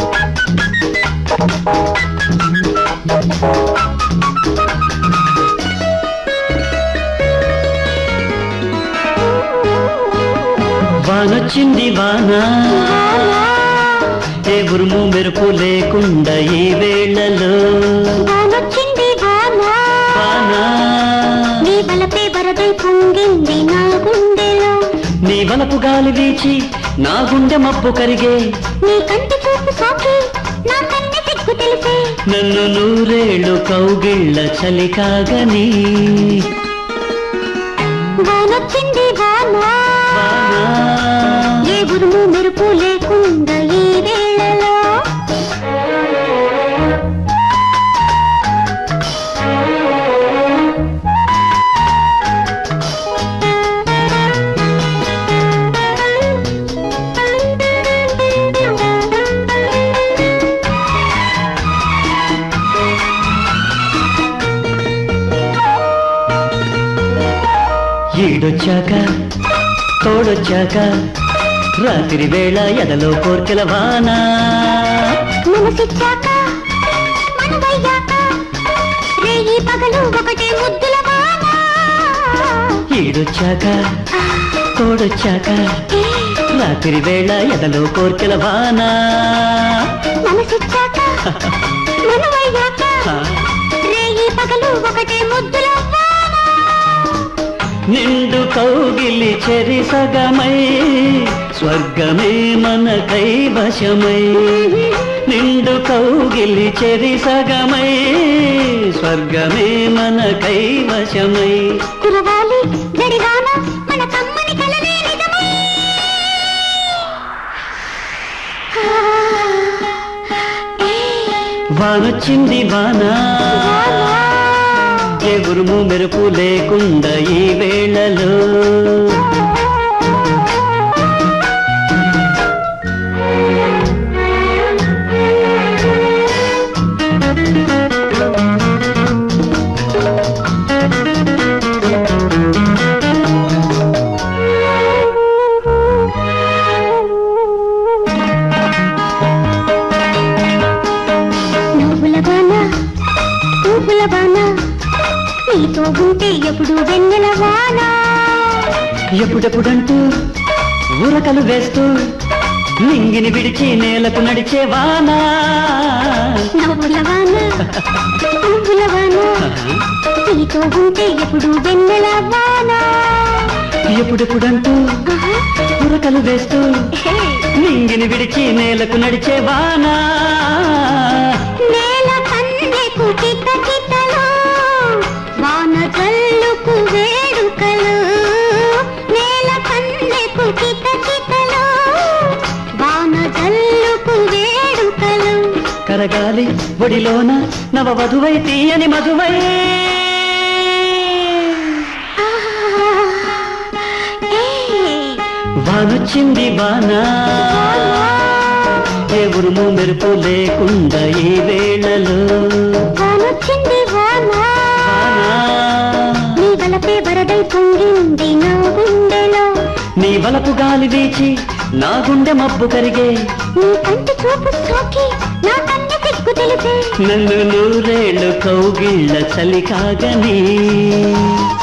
వానొచ్చింది వాన ఏ ఉరుము మెరుపు లేకుండా ఈ వేళలో వానొచ్చింది వాన వాన నీ వలపే వరదై పొంగింది నా గుండెలో నీ వలపు గాలి వీచి నా గుండె మబ్బు కరిగే నీ కంటి చూపు సోకి నా కన్నె సిగ్గు తెలిసే నన్ను నూరేళ్ళు కౌగిళ్ళ చలి కాగని వానొచ్చింది వాన వాన ఏ ఉరుము మెరుపు లేకుండా ఈ వేళలో ఈడొచ్చాక తోడొచ్చాక రాత్రి వేళ ఎదలో కోర్కెల వాన మనసిచ్చాక మనవయ్యాక రేయి పగలు ఒకటే ముద్దుల వాన ఈడొచ్చాక తోడొచ్చాక రాత్రి వేళ ఎదలో కోర్కెల వాన మనసిచ్చాక మనవయ్యాక రేయి పగలు ఒకటే ముద్దుల వాన నిండు కౌగిలి చెరి సగమై స్వర్గమే మన కైవశమై నిండు కౌగిలి చెరి సగమై స్వర్గమే మన కైవశమై కురవాలి జడివాన మన కమ్మని కలలే నిజమై వానొచ్చింది వాన ఏ ఉరుము మెరుపు లేకుండా ఈ వేళలో నువ్వుల వాన పువ్వుల వాన నీతో ఉంటే ఎప్పుడు వెన్నెల వాన ఎప్పుడెప్పుడంటూ ఉరకలు వేస్తూ నింగిని విడిచి నేలకు నడిచే వానా నవ్వుల వాన పువ్వుల వాన నీతో ఉంటే ఎప్పుడు వెన్నెల వాన ఎప్పుడెప్పుడంటూ ఆహా, ఉరకలు వేస్తూ హే. నింగిని విడిచి నేలకు నడిచే వానా నేల కన్నెకు కిట కిటలో వాన జల్లుకు వేడుకలు నేల కన్నెకు కిట కిటలో వాన జల్లుకు వేడుకలు కరగాలి ఒడిలోన నవ వధువై తీయని మధువై ఆహా, ఏ, వానొచ్చింది వానా ఏ ఉరుము మెరుపు లేకుండా ఈ వేళలో వానొచ్చింది వాన వానా నీ వలపే వరదై పొంగింది నా గుండెలో నీ వలపు గాలి వీచి నా గుండె మబ్బు కరిగే నీ కంటి చూపు సోకి నా కన్నె సిగ్గు తెలిసే నన్ను నూరేళ్ళు కౌగిళ్ళ చలి కాగని